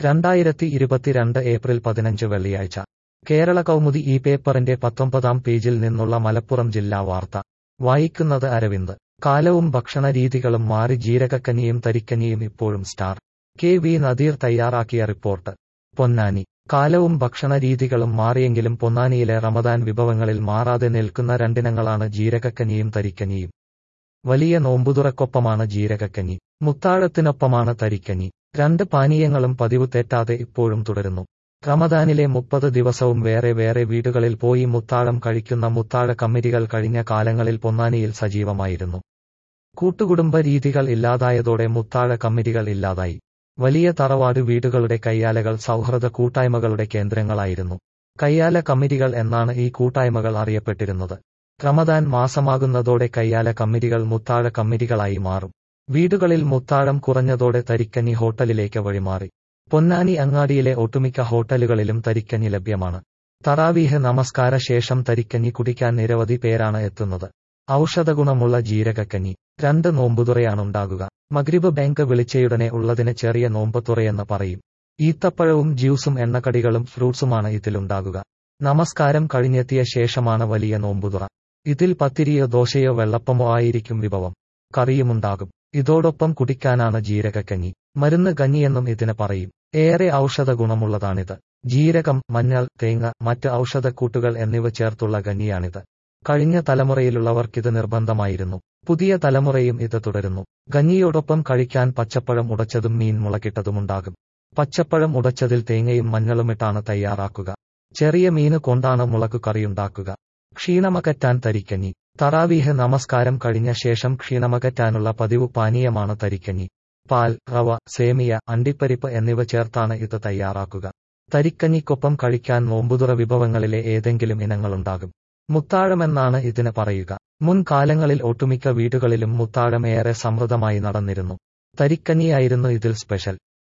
രണ്ടായിരത്തി ഇരുപത്തിരണ്ട് ഏപ്രിൽ പതിനഞ്ച് വെള്ളിയാഴ്ച കേരള കൗമുദി ഈ പേപ്പറിന്റെ പത്തൊമ്പതാം പേജിൽ നിന്നുള്ള മലപ്പുറം ജില്ലാ വാർത്ത വായിക്കുന്നത് അരവിന്ദ് കാലവും ഭക്ഷണരീതികളും മാറി ജീരകക്കഞ്ഞിയും തരിക്കഞ്ഞിയും ഇപ്പോഴും സ്റ്റാർ കെ വി നദീർ തയ്യാറാക്കിയ റിപ്പോർട്ട് പൊന്നാനി കാലവും ഭക്ഷണരീതികളും മാറിയെങ്കിലും പൊന്നാനിയിലെ റമദാൻ വിഭവങ്ങളിൽ മാറാതെ നിൽക്കുന്ന രണ്ടിനങ്ങളാണ് ജീരകക്കഞ്ഞിയും തരിക്കഞ്ഞിയും വലിയ നോമ്പുതുറക്കൊപ്പമാണ് ജീരകക്കഞ്ഞി മുത്താഴത്തിനൊപ്പമാണ് തരിക്കഞ്ഞി രണ്ട് പാനീയങ്ങളും പതിവ് തെറ്റാതെ ഇപ്പോഴും തുടരുന്നു റമദാനിലെ മുപ്പത് ദിവസവും വേറെ വേറെ വീടുകളിൽ പോയി മുത്താഴം കഴിക്കുന്ന മുത്താഴ കമ്മിറ്റികൾ കഴിഞ്ഞ കാലങ്ങളിൽ പൊന്നാനിയിൽ സജീവമായിരുന്നു കൂട്ടുകുടുംബ രീതികൾ ഇല്ലാതായതോടെ മുത്താഴ കമ്മിറ്റികൾ ഇല്ലാതായി വലിയ തറവാട് വീടുകളുടെ കയ്യാലകൾ സൗഹൃദ കൂട്ടായ്മകളുടെ കേന്ദ്രങ്ങളായിരുന്നു കയ്യാല കമ്മിറ്റികൾ എന്നാണ് ഈ കൂട്ടായ്മകൾ അറിയപ്പെട്ടിരുന്നത് റമദാൻ മാസമാകുന്നതോടെ കയ്യാല കമ്മിറ്റികൾ മുത്താഴ കമ്മിറ്റികളായി മാറും വീടുകളിൽ മുത്താഴം കുറഞ്ഞതോടെ തരിക്കഞ്ഞി ഹോട്ടലിലേക്ക് വഴിമാറി പൊന്നാനി അങ്ങാടിയിലെ ഒട്ടുമിക്ക ഹോട്ടലുകളിലും തരിക്കഞ്ഞി ലഭ്യമാണ് തറാവീഹ് നമസ്കാര ശേഷം തരിക്കഞ്ഞി കുടിക്കാൻ നിരവധി പേരാണ് എത്തുന്നത് ഔഷധഗുണമുള്ള ജീരകക്കഞ്ഞി രണ്ട് നോമ്പുതുറയാണുണ്ടാകുക മഗ്രിബ് ബാങ്ക് വിളിച്ചയുടനെ ഉള്ളതിന് ചെറിയ നോമ്പുതുറയെന്ന് പറയും ഈത്തപ്പഴവും ജ്യൂസും എണ്ണക്കടികളും ഫ്രൂട്ട്സുമാണ് ഇതിലുണ്ടാകുക നമസ്കാരം കഴിഞ്ഞെത്തിയ ശേഷമാണ് വലിയ നോമ്പുതുറ ഇതിൽ പത്തിരിയോ ദോശയോ വെള്ളപ്പമോ ആയിരിക്കും വിഭവം കറിയുമുണ്ടാകും ഇതോടൊപ്പം കുടിക്കാനാണ് ജീരകക്കഞ്ഞി മരുന്ന് കഞ്ഞിയെന്നും ഇതിന് പറയും ഏറെ ഔഷധ ഗുണമുള്ളതാണിത് ജീരകം മഞ്ഞൾ തേങ്ങ മറ്റ് ഔഷധക്കൂട്ടുകൾ എന്നിവ ചേർത്തുള്ള കഞ്ഞിയാണിത് കഴിഞ്ഞ തലമുറയിലുള്ളവർക്കിത് നിർബന്ധമായിരുന്നു പുതിയ തലമുറയും ഇത് തുടരുന്നു കഞ്ഞിയോടൊപ്പം കഴിക്കാൻ പച്ചപ്പഴം ഉടച്ചതും മീൻ മുളകിട്ടതുമുണ്ടാകും പച്ചപ്പഴം ഉടച്ചതിൽ തേങ്ങയും മഞ്ഞളുമിട്ടാണ് തയ്യാറാക്കുക ചെറിയ മീന് കൊണ്ടാണ് മുളകു കറിയുണ്ടാക്കുക ക്ഷീണമകറ്റാൻ തരിക്കഞ്ഞി തറാവീഹ് നമസ്കാരം കഴിഞ്ഞ ശേഷം ക്ഷീണമകറ്റാനുള്ള പതിവ് പാനീയമാണ് തരിക്കഞ്ഞി പാൽ റവ സേമിയ അണ്ടിപ്പരിപ്പ് എന്നിവ ചേർത്താണ് ഇത് തയ്യാറാക്കുക തരിക്കഞ്ഞിക്കൊപ്പം കഴിക്കാൻ നോമ്പുതുറ വിഭവങ്ങളിലെ ഏതെങ്കിലും ഇനങ്ങളുണ്ടാകും മുത്താഴമെന്നാണ് ഇതിന് പറയുക മുൻകാലങ്ങളിൽ ഒട്ടുമിക്ക വീടുകളിലും മുത്താഴം ഏറെ സമൃദ്ധമായി നടന്നിരുന്നു തരിക്കഞ്ഞിയായിരുന്നു ഇതിൽ സ്പെഷ്യൽ